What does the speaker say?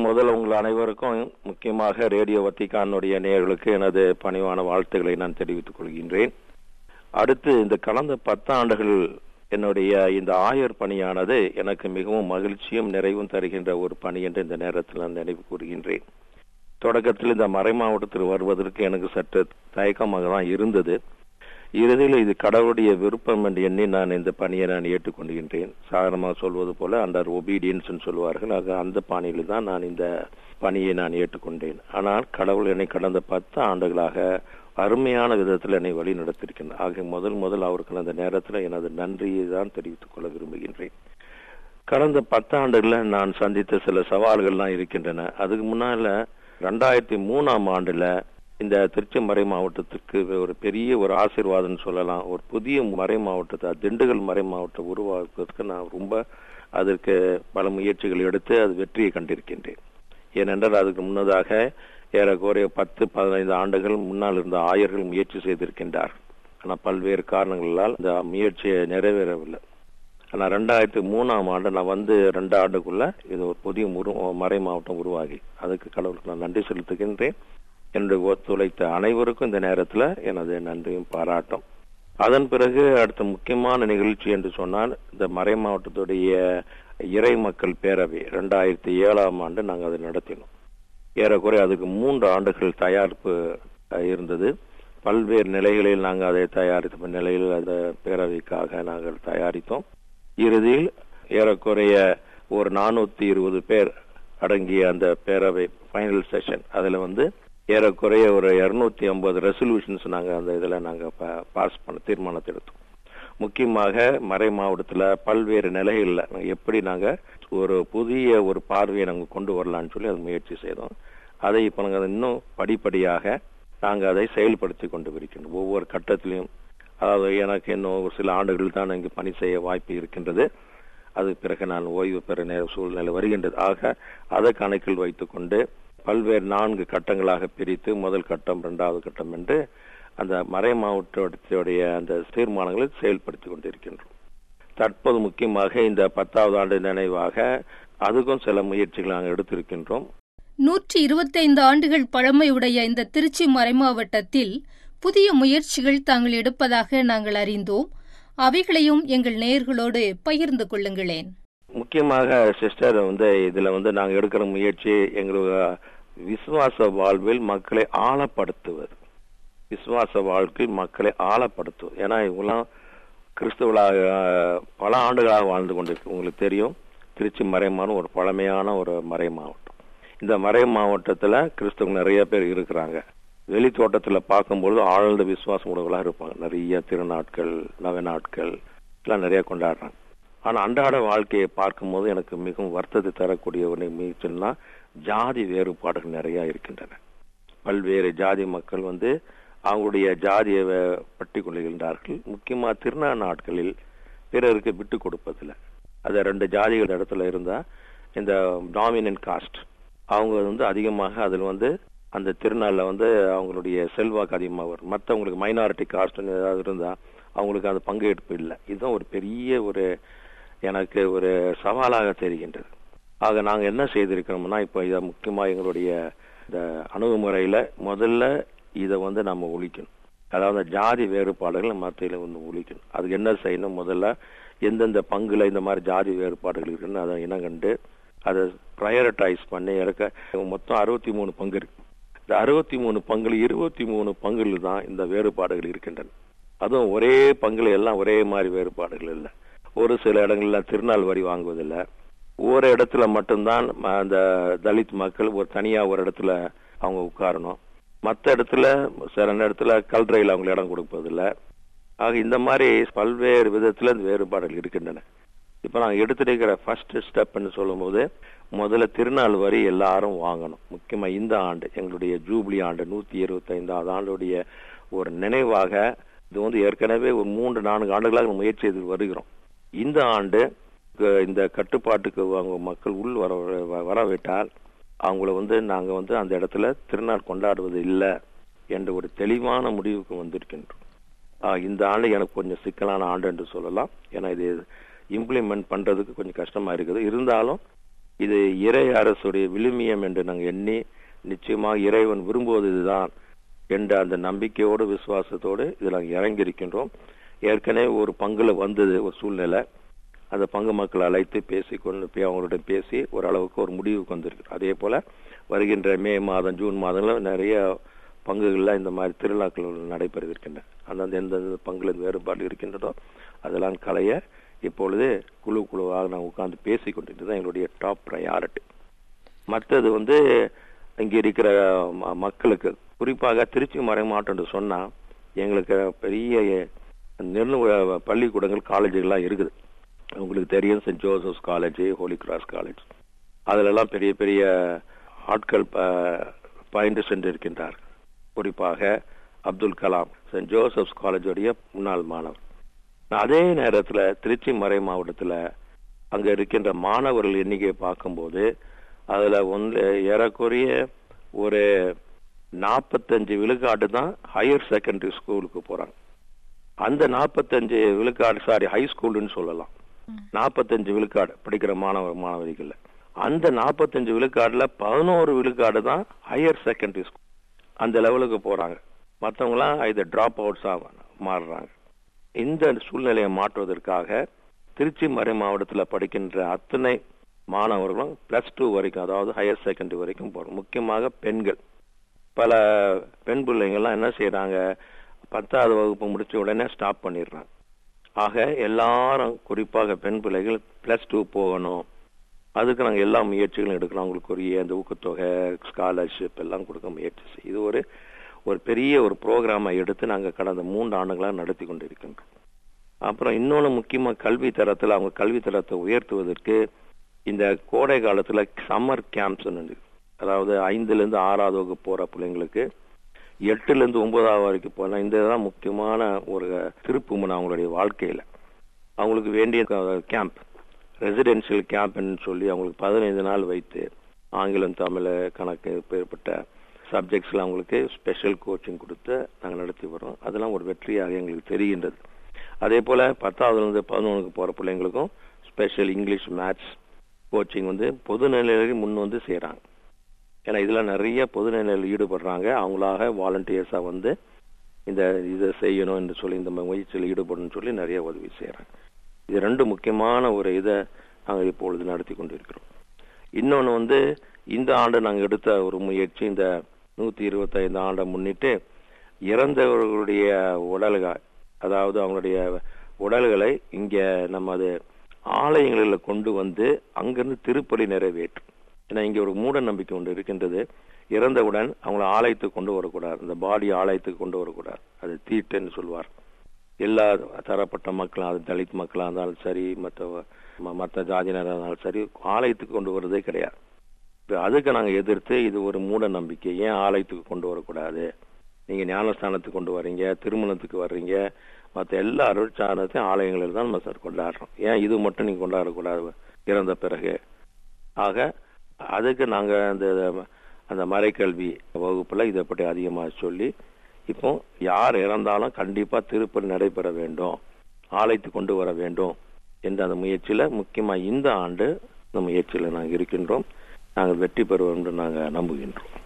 முதல்ல உங்கள் அனைவருக்கும் முக்கியமாக ரேடியோ வத்திகானுடைய நேயர்களுக்கு எனது பணிவான வாழ்த்துக்களை நான் தெரிவித்துக் கொள்கின்றேன் அடுத்து இந்த கடந்த பத்தாண்டுகள் என்னுடைய இந்த ஆயர் பணியானது எனக்கு மிகவும் மகிழ்ச்சியும் நிறைவும் தருகின்ற ஒரு பணி என்று இந்த நேரத்தில் நான் நினைவு கூறுகின்றேன் தொடக்கத்தில் இந்த மறை மாவட்டத்தில் வருவதற்கு எனக்கு சற்று தயக்கமாக தான் இருந்தது இறுதியில் இது கடவுளுடைய விருப்பம் என்று எண்ணி நான் இந்த பணியை நான் ஏற்றுக்கொள்கின்றேன் சாதாரணமாக சொல்வது போல அண்டர் ஒபீடியன்ஸ் சொல்லுவார்கள் ஆக அந்த பாணியில் தான் நான் இந்த பணியை நான் ஏற்றுக்கொண்டேன் ஆனால் கடவுள் என்னை கடந்த பத்து ஆண்டுகளாக அருமையான விதத்தில் என்னை வழி நடத்திருக்கின்றார் ஆக முதல் முதல் அவருக்கு அந்த நேரத்தில் எனது நன்றியை தான் தெரிவித்துக் கொள்ள விரும்புகின்றேன் கடந்த பத்தாண்டுகளில் நான் சந்தித்த சில சவால்கள்லாம் இருக்கின்றன அதுக்கு முன்னால ரெண்டாயிரத்தி மூணாம் ஆண்டுல இந்த திருச்சி மறை மாவட்டத்திற்கு ஒரு பெரிய ஒரு ஆசீர்வாதம் சொல்லலாம் ஒரு புதிய மறை மாவட்டத்தை திண்டுக்கல் மறை மாவட்டம் உருவாக்குவதற்கு நான் ரொம்ப அதற்கு பல முயற்சிகள் எடுத்து அது வெற்றியை கண்டிருக்கின்றேன் ஏனென்றால் அதுக்கு முன்னதாக ஏறக்குறைய பத்து பதினைந்து ஆண்டுகள் முன்னால் இருந்த ஆயர்கள் முயற்சி செய்திருக்கின்றார் ஆனால் பல்வேறு காரணங்களால் இந்த முயற்சியை நிறைவேறவில்லை ஆனால் ரெண்டாயிரத்தி மூணாம் ஆண்டு நான் வந்து ரெண்டு ஆண்டுக்குள்ள இது ஒரு புதிய முரு மறை மாவட்டம் உருவாகி அதுக்கு கடவுளுக்கு நான் நன்றி செலுத்துகின்றேன் என்று ஒத்துழைத்த அனைவருக்கும் இந்த நேரத்தில் எனது நன்றியும் பாராட்டும் அதன் பிறகு அடுத்த முக்கியமான நிகழ்ச்சி என்று சொன்னால் இந்த மறை மாவட்டத்துடைய இறை மக்கள் பேரவை ரெண்டாயிரத்தி ஏழாம் ஆண்டு நாங்கள் அதை நடத்தினோம் ஏறக்குறை அதுக்கு மூன்று ஆண்டுகள் தயாரிப்பு இருந்தது பல்வேறு நிலைகளில் நாங்கள் அதை தயாரித்த நிலையில் அந்த பேரவைக்காக நாங்கள் தயாரித்தோம் இறுதியில் ஏறக்குறைய ஒரு நானூத்தி இருபது பேர் அடங்கிய அந்த பேரவை ஃபைனல் செஷன் அதுல வந்து ஏறக்குறைய ஒரு இருநூத்தி ஐம்பது ரெசல்யூஷன்ஸ் நாங்க அந்த இதுல நாங்க பாஸ் பண்ண தீர்மானத்தை எடுத்தோம் முக்கியமாக மறை மாவட்டத்துல பல்வேறு நிலைகள்ல எப்படி நாங்க ஒரு புதிய ஒரு பார்வையை நாங்க கொண்டு வரலாம்னு சொல்லி அது முயற்சி செய்தோம் அதை இப்ப நாங்க இன்னும் படிப்படியாக நாங்க அதை செயல்படுத்தி கொண்டு இருக்கின்றோம் ஒவ்வொரு கட்டத்திலையும் அதாவது எனக்கு இன்னும் ஒரு சில ஆண்டுகள் தான் இங்கு பணி செய்ய வாய்ப்பு இருக்கின்றது அது பிறகு நான் ஓய்வு பெற நேர சூழ்நிலை வருகின்றது ஆக அதை கணக்கில் வைத்துக்கொண்டு பல்வேறு நான்கு கட்டங்களாக பிரித்து முதல் கட்டம் இரண்டாவது கட்டம் என்று அந்த மறை மாவட்டத்துடைய அந்த தீர்மானங்களை செயல்படுத்தி கொண்டிருக்கின்றோம் தற்போது முக்கியமாக இந்த பத்தாவது ஆண்டு நினைவாக அதுக்கும் சில முயற்சிகள் நாங்கள் எடுத்திருக்கின்றோம் நூற்றி இருபத்தைந்து ஆண்டுகள் பழமையுடைய இந்த திருச்சி மறைமாவட்டத்தில் புதிய முயற்சிகள் தாங்கள் எடுப்பதாக நாங்கள் அறிந்தோம் அவைகளையும் எங்கள் நேயர்களோடு பகிர்ந்து கொள்ளுங்களேன் முக்கியமாக சிஸ்டர் வந்து இதுல வந்து நாங்க எடுக்கிற முயற்சி எங்களுடைய விசுவாச வாழ்வில் மக்களை ஆழப்படுத்துவது விசுவாச வாழ்க்கையில் மக்களை ஆழப்படுத்துவது ஏன்னா இவங்கெல்லாம் கிறிஸ்துவலாக பல ஆண்டுகளாக வாழ்ந்து கொண்டிருக்கு உங்களுக்கு தெரியும் திருச்சி மறைமான ஒரு பழமையான ஒரு மறை மாவட்டம் இந்த மறை மாவட்டத்துல கிறிஸ்தவங்க நிறைய பேர் இருக்கிறாங்க வெளி தோட்டத்துல பார்க்கும்பொழுது ஆழ்ந்த விசுவாசம் உடையவர்களாக இருப்பாங்க நிறைய திருநாட்கள் நவநாட்கள் எல்லாம் நிறைய கொண்டாடுறாங்க ஆனா அன்றாட வாழ்க்கையை பார்க்கும்போது எனக்கு மிகவும் வருத்தத்தை தரக்கூடிய ஒரு முயற்சின்னா ஜாதி வேறுபாடுகள் நிறைய இருக்கின்றன பல்வேறு ஜாதி மக்கள் வந்து அவங்களுடைய ஜாதியை பட்டி கொள்கின்றார்கள் முக்கியமா திருநா நாட்களில் பிறருக்கு விட்டு கொடுப்பதில்லை அது ரெண்டு ஜாதிகள் இடத்துல இருந்தா இந்த டாமினன்ட் காஸ்ட் அவங்க வந்து அதிகமாக அதில் வந்து அந்த திருநாள்ல வந்து அவங்களுடைய செல்வாக்கு அதிகமாக வரும் மற்றவங்களுக்கு மைனாரிட்டி காஸ்ட்னு ஏதாவது இருந்தா அவங்களுக்கு அந்த பங்கெடுப்பு இல்லை இதுதான் ஒரு பெரிய ஒரு எனக்கு ஒரு சவாலாக தெரிகின்றது ஆக நாங்க என்ன செய்திருக்கிறோம்னா இப்போ இதை முக்கியமா எங்களுடைய இந்த அணுகுமுறையில முதல்ல இதை வந்து நம்ம ஒழிக்கணும் அதாவது ஜாதி வேறுபாடுகள் மத்தியில வந்து ஒழிக்கணும் அதுக்கு என்ன செய்யணும் முதல்ல எந்தெந்த பங்குல இந்த மாதிரி ஜாதி வேறுபாடுகள் இருக்குன்னு அதை இனங்கண்டு அதை ப்ரையரடைஸ் பண்ணி இறக்க மொத்தம் அறுபத்தி மூணு பங்கு இருக்கு இந்த அறுபத்தி மூணு பங்குல இருபத்தி மூணு பங்குல தான் இந்த வேறுபாடுகள் இருக்கின்றன அதுவும் ஒரே பங்குல எல்லாம் ஒரே மாதிரி வேறுபாடுகள் இல்லை ஒரு சில இடங்கள்ல திருநாள் வரி வாங்குவதில்லை ஒரு இடத்துல மட்டும்தான் அந்த தலித் மக்கள் ஒரு தனியா ஒரு இடத்துல அவங்க உட்காரணும் மற்ற இடத்துல சில இடத்துல கல்றையில் அவங்க இடம் கொடுப்பதில்லை ஆக இந்த மாதிரி பல்வேறு விதத்துல இந்த வேறுபாடுகள் இருக்கின்றன இப்ப நாங்க எடுத்திருக்கிற ஃபர்ஸ்ட் ஸ்டெப்னு சொல்லும்போது முதல்ல திருநாள் வரி எல்லாரும் வாங்கணும் முக்கியமா இந்த ஆண்டு எங்களுடைய ஜூப்ளி ஆண்டு நூத்தி இருபத்தி ஐந்தாவது ஆண்டுடைய ஒரு நினைவாக இது வந்து ஏற்கனவே ஒரு மூன்று நான்கு ஆண்டுகளாக முயற்சி செய்து வருகிறோம் இந்த ஆண்டு இந்த கட்டுப்பாட்டுக்கு அவங்க மக்கள் உள் வர வரவிட்டால் அவங்கள வந்து நாங்க வந்து அந்த இடத்துல திருநாள் கொண்டாடுவது இல்லை என்ற ஒரு தெளிவான முடிவுக்கு வந்திருக்கின்றோம் இந்த ஆண்டு எனக்கு கொஞ்சம் சிக்கலான ஆண்டு என்று சொல்லலாம் ஏன்னா இது இம்ப்ளிமெண்ட் பண்றதுக்கு கொஞ்சம் கஷ்டமா இருக்குது இருந்தாலும் இது இறை அரசுடைய விழுமியம் என்று நாங்கள் எண்ணி நிச்சயமாக இறைவன் விரும்புவது இதுதான் என்ற அந்த நம்பிக்கையோடு விசுவாசத்தோடு இதில் நாங்கள் இறங்கியிருக்கின்றோம் ஏற்கனவே ஒரு பங்குல வந்தது ஒரு சூழ்நிலை அந்த பங்கு மக்கள் அழைத்து பேசி கொண்டு போய் அவங்களுடன் பேசி ஓரளவுக்கு ஒரு முடிவுக்கு வந்திருக்கு அதே போல வருகின்ற மே மாதம் ஜூன் மாதங்களில் நிறைய பங்குகளில் இந்த மாதிரி திருவிழாக்கள் நடைபெறுகின்றன அந்தந்த எந்தெந்த பங்குல வேறுபாடு இருக்கின்றதோ அதெல்லாம் களைய இப்பொழுது குழு குழுவாக நான் உட்கார்ந்து பேசி கொண்டிருந்தது தான் எங்களுடைய டாப் ப்ரையாரிட்டி மற்றது வந்து இங்கே இருக்கிற மக்களுக்கு குறிப்பாக திருச்சி மறைமாவட்டம் சொன்னா எங்களுக்கு பெரிய நெல் பள்ளிக்கூடங்கள் காலேஜுகள்லாம் இருக்குது உங்களுக்கு தெரியும் Saint Joseph's college Holy Cross college அதிலெல்லாம் பெரிய பெரிய ஆட்கள் பயின்று சென்றிருக்கின்றார் குறிப்பாக அப்துல் கலாம் சென்ட் ஜோசப்ஸ் காலேஜுடைய முன்னாள் மாணவர் அதே நேரத்தில் திருச்சி மறை மாவட்டத்தில் அங்கே இருக்கின்ற மாணவர்கள் எண்ணிக்கையை பார்க்கும்போது அதில் வந்து ஏறக்குறைய ஒரு நாற்பத்தஞ்சு விழுக்காடு தான் ஹையர் செகண்டரி ஸ்கூலுக்கு போகிறாங்க அந்த நாற்பத்தஞ்சு விழுக்காடு சாரி ஹை ஸ்கூல்னு சொல்லலாம் நாற்பத்தஞ்சு விழுக்காடு படிக்கிற மாணவ மாணவர்கள் அந்த நாற்பத்தஞ்சு விழுக்காடுல பதினோரு விழுக்காடு தான் ஹையர் செகண்டரி ஸ்கூல் அந்த லெவலுக்கு போறாங்க மற்றவங்களாம் இது டிராப் அவுட்ஸா மாறுறாங்க இந்த சூழ்நிலையை மாற்றுவதற்காக திருச்சி மறை மாவட்டத்தில் படிக்கின்ற அத்தனை மாணவர்களும் பிளஸ் டூ வரைக்கும் அதாவது ஹையர் செகண்டரி வரைக்கும் போறோம் முக்கியமாக பெண்கள் பல பெண் பிள்ளைங்கள்லாம் என்ன செய்யறாங்க பத்தாவது வகுப்பு முடிச்ச உடனே ஸ்டாப் பண்ணிடுறாங்க ஆக எல்லாரும் குறிப்பாக பெண் பிள்ளைகள் பிளஸ் டூ போகணும் அதுக்கு நாங்கள் எல்லா முயற்சிகளும் எடுக்கிறோம் அவங்களுக்கு உரிய அந்த ஊக்கத்தொகை ஸ்காலர்ஷிப் எல்லாம் கொடுக்க முயற்சி செய்யும் இது ஒரு ஒரு பெரிய ஒரு ப்ரோக்ராமை எடுத்து நாங்கள் கடந்த மூன்று ஆண்டுகளாக நடத்தி கொண்டு இருக்கின்றோம் அப்புறம் இன்னொன்று முக்கியமாக கல்வி தரத்தில் அவங்க கல்வி தரத்தை உயர்த்துவதற்கு இந்த கோடை காலத்தில் சம்மர் கேம்ப்ஸ் அதாவது ஐந்துலேருந்து ஆறாவது வகுப்பு போகிற பிள்ளைங்களுக்கு எட்டுலேருந்து ஒன்பதாவது வரைக்கும் போனால் இந்த தான் முக்கியமான ஒரு திருப்புமுனை அவங்களுடைய வாழ்க்கையில் அவங்களுக்கு வேண்டிய கேம்ப் ரெசிடென்ஷியல் கேம்ப்னு சொல்லி அவங்களுக்கு பதினைந்து நாள் வைத்து ஆங்கிலம் தமிழ் கணக்கு பேர்பட்ட சப்ஜெக்ட்ஸில் அவங்களுக்கு ஸ்பெஷல் கோச்சிங் கொடுத்து நாங்கள் நடத்தி வரோம் அதெல்லாம் ஒரு வெற்றியாக எங்களுக்கு தெரிகின்றது அதே போல் பத்தாவதுலேருந்து பதினொன்றுக்கு போகிற பிள்ளைங்களுக்கும் ஸ்பெஷல் இங்கிலீஷ் மேத்ஸ் கோச்சிங் வந்து பொது நிலையில் முன் வந்து செய்கிறாங்க ஏன்னா இதில் நிறைய பொதுநிலையில் ஈடுபடுறாங்க அவங்களாக வாலண்டியர்ஸாக வந்து இந்த இதை செய்யணும் என்று சொல்லி இந்த முயற்சியில் ஈடுபடணும்னு சொல்லி நிறைய உதவி செய்கிறாங்க இது ரெண்டு முக்கியமான ஒரு இதை நாங்கள் இப்பொழுது நடத்தி கொண்டு இருக்கிறோம் இன்னொன்று வந்து இந்த ஆண்டு நாங்கள் எடுத்த ஒரு முயற்சி இந்த நூற்றி இருபத்தைந்து ஆண்டை முன்னிட்டு இறந்தவர்களுடைய உடல்கள் அதாவது அவங்களுடைய உடல்களை இங்கே நம்ம அது ஆலயங்களில் கொண்டு வந்து அங்கிருந்து திருப்பலி நிறைவேற்றும் ஏன்னா இங்க ஒரு மூட நம்பிக்கை ஒன்று இருக்கின்றது இறந்தவுடன் அவங்கள ஆலயத்துக்கு கொண்டு வரக்கூடாது இந்த பாடி ஆலயத்துக்கு கொண்டு வரக்கூடாது அது தீட்டுன்னு சொல்வார் எல்லா தரப்பட்ட மக்களும் அது தலித் மக்களாக இருந்தாலும் சரி மற்ற மற்ற ஜாதியினராக இருந்தாலும் சரி ஆலயத்துக்கு கொண்டு வரதே கிடையாது அதுக்கு நாங்கள் எதிர்த்து இது ஒரு மூட நம்பிக்கை ஏன் ஆலயத்துக்கு கொண்டு வரக்கூடாது நீங்க ஞானஸ்தானத்துக்கு கொண்டு வர்றீங்க திருமணத்துக்கு வர்றீங்க மற்ற எல்லா அருட்சானத்தையும் ஆலயங்களில் தான் நம்ம சார் கொண்டாடுறோம் ஏன் இது மட்டும் நீங்க கொண்டாடக்கூடாது இறந்த பிறகு ஆக அதுக்கு நாங்க அந்த அந்த மறைக்கல்வி வகுப்புல இதை பற்றி அதிகமாக சொல்லி இப்போ யார் இறந்தாலும் கண்டிப்பா திருப்பலி நடைபெற வேண்டும் ஆலயத்து கொண்டு வர வேண்டும் என்ற அந்த முயற்சியில முக்கியமா இந்த ஆண்டு இந்த முயற்சியில நாங்கள் இருக்கின்றோம் நாங்கள் வெற்றி பெறுவோம் என்று நாங்கள் நம்புகின்றோம்